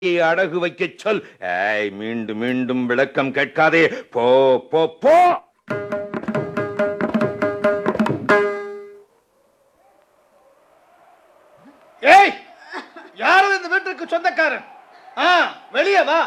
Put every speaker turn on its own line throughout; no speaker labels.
அடகு வைக்கச் சொல் ஏய் மீண்டும் மீண்டும் விளக்கம் கேட்காதே போ போ போ
ஏய் யாரும் இந்த வீட்டுக்கு சொந்தக்காரன் ஆ வெளியே வா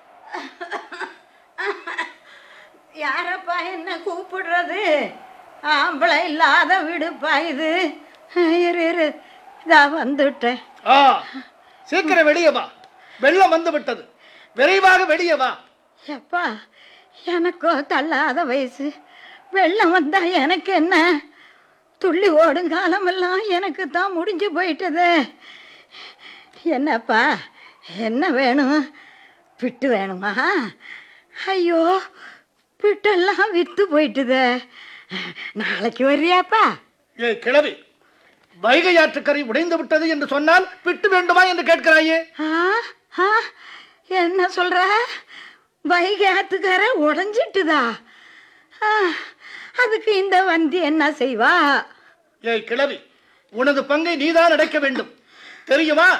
யாரப்பா என்ன கூப்பிடுறது ஆம்பளை இல்லாத வீடுப்பா இது இரு இரு இதா வந்துட்டேன்
ஆ சீக்கிரம் வெளியே வா வெள்ளம் வந்து விட்டது விரைவாக வெளியே வா
எப்பா எனக்கோ தள்ளாத வயசு வெள்ளம் வந்தா எனக்கு என்ன துள்ளி ஓடும் காலமெல்லாம் எனக்கு தான் முடிஞ்சு போயிட்டது என்னப்பா என்ன வேணும் பிட்டு வேணுமா ஐயோ பிட்டெல்லாம் வித்து போயிட்டுதே நாளைக்கு வர்றியாப்பா
ஏய் கிழவி வைகை ஆற்றுக்கரை உடைந்து விட்டது என்று சொன்னால் பிட்டு வேண்டுமா என்று கேட்கிறாயே
ஆ ஆ என்ன சொல்ற வைகை ஆத்துக்கார உடஞ்சிட்டுதா ஆ, அதுக்கு இந்த வந்தி என்ன செய்வா
ஏய் கிழவி உனது பங்கை நீதான் அடைக்க வேண்டும் தெரியுமா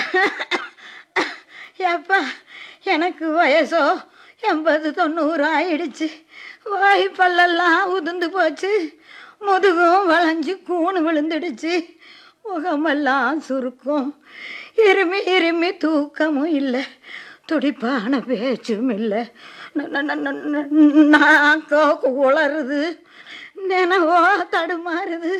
ஏப்பா எனக்கு வயசோ எண்பது தொண்ணூறு ஆயிடுச்சு வாய் பல்லெல்லாம் உதிர்ந்து போச்சு முதுகும் வளைஞ்சு கூணு விழுந்துடுச்சு முகமெல்லாம் சுருக்கும் இருமி இருமி தூக்கமும் இல்லை துடிப்பான பேச்சும் இல்லை நாக்கோ உளருது நினைவோ தடுமாறுது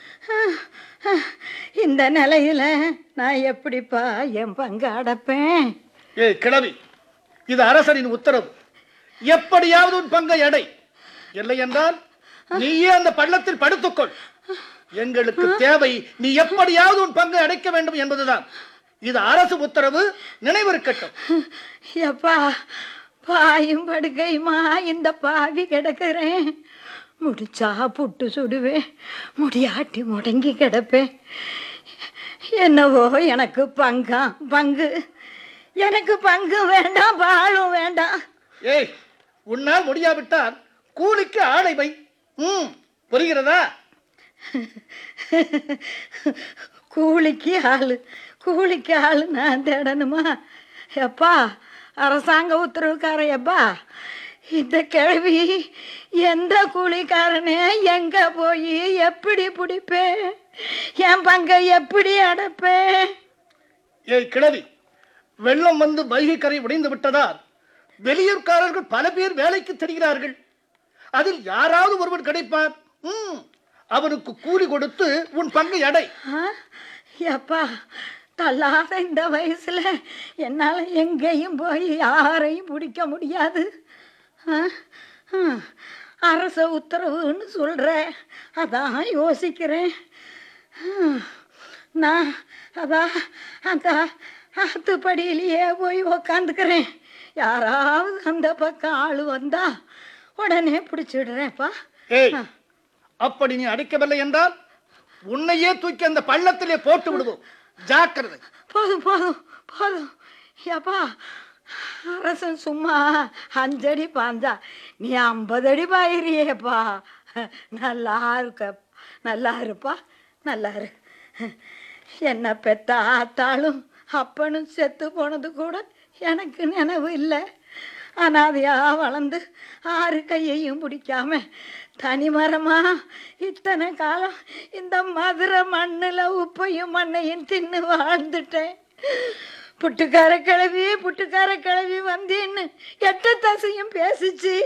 இந்த நிலையில நான் எப்படிப்பா என் பங்கு அடைப்பேன்
ஏய் கிழவி இது அரசரின் உத்தரவு எப்படியாவது உன் பங்கை அடை இல்லை என்றால் நீயே அந்த பள்ளத்தில் படுத்துக்கொள் எங்களுக்கு தேவை நீ எப்படியாவது உன் பங்கை அடைக்க வேண்டும் என்பதுதான் இது அரசு உத்தரவு நினைவிருக்கட்டும்
எப்பா பாயும் படுக்கையுமா இந்த பாவி கிடக்கிறேன் முடிச்சா புட்டு சுடுவேன் முடியாட்டி முடங்கி கிடப்பேன் என்னவோ எனக்கு பங்கா பங்கு எனக்கு பங்கு வேண்டாம் பாலும் வேண்டாம்
ஏய் உன்னால் முடியாவிட்டால் கூலிக்கு ஆளை வை ம் புரிகிறதா
கூலிக்கு ஆளு கூலிக்கு ஆளு நான் தேடணுமா எப்பா அரசாங்க உத்தரவுக்காரன் எப்பா இந்த கிழவி எந்த கூலிக்காரனே எங்க போய் எப்படி பிடிப்பேன் என் பங்கை எப்படி அடைப்பேன்
ஏய் கிழவி வெள்ளம் வந்து வைகை கரை உடைந்து விட்டதால் வெளியூர்காரர்கள் பல பேர் வேலைக்கு தெரிகிறார்கள் அதில் யாராவது ஒருவர் கிடைப்பார் ம் அவனுக்கு கூலி கொடுத்து உன் பங்கை அடை
ஆ? எப்பா தள்ளாத இந்த வயசுல என்னால் எங்கேயும் போய் யாரையும் பிடிக்க முடியாது ஆ? ஆ. அரச உத்தரவுன்னு சொல்கிற அதான் யோசிக்கிறேன் ஆ. நான் அதான் அந்த ஆத்துப்படியிலேயே போய் உக்காந்துக்கிறேன் யாராவது அந்த பக்கம் ஆள் வந்தா உடனே பிடிச்சிடுறேன்ப்பா
ஏய் அப்படி நீ அடைக்கவில்லை என்றால் உன்னையே தூக்கி அந்த பள்ளத்திலே போட்டு விடுவோம் ஜாக்கிரதை
போதும் போதும் போதும் ஏப்பா அரசன் சும்மா அஞ்சடி பாஞ்சா நீ ஐம்பது அடி பாயிறியேப்பா நல்லா இருக்க நல்லா இருப்பா நல்லா இரு என்ன பெத்த ஆத்தாளும் அப்பனும் செத்து போனது கூட எனக்கு நினைவு இல்லை அனாதையா வளர்ந்து ஆறு கையையும் பிடிக்காம தனிமரமா இத்தனை காலம் இந்த மதுரை மண்ணில் உப்பையும் மண்ணையும் தின்னு வாழ்ந்துட்டேன் புட்டுக்கார கிழவி புட்டுக்கார கிழவி வந்தேன்னு எட்ட தசையும் பேசிச்சு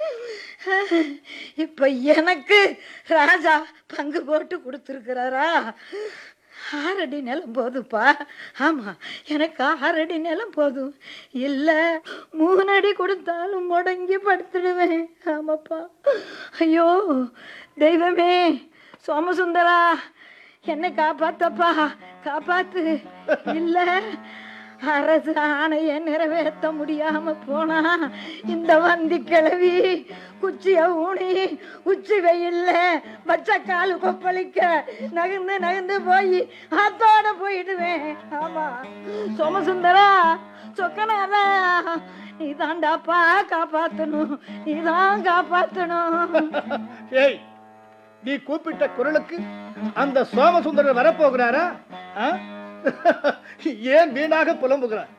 இப்ப எனக்கு ராஜா பங்கு போட்டு கொடுத்துருக்கிறாரா ஆறடி நிலம் போதுப்பா ஆமா எனக்கு ஆறடி நிலம் போதும் இல்ல மூணு அடி கொடுத்தாலும் முடங்கி படுத்துடுவேன் ஆமாப்பா ஐயோ தெய்வமே சோமசுந்தரா என்னை காப்பாத்தப்பா காப்பாத்து இல்ல அரசு ஆணையை நிறைவேற்ற முடியாம போனா இந்த வந்தி கிளவி குச்சிய ஊனி உச்சி வெயில்ல பச்சை காலு கொப்பளிக்க நகர்ந்து நகர்ந்து போய் ஆத்தோட போயிடுவேன் ஆமா சோமசுந்தரா சொக்கனாதா நீ தாண்டாப்பா காப்பாத்தணும் நீ தான் காப்பாத்தணும்
ஏய் நீ கூப்பிட்ட குரலுக்கு அந்த சோமசுந்தரர் வரப்போகிறாரா ஆ? ஏன் வீணாக புலம்புகிறார்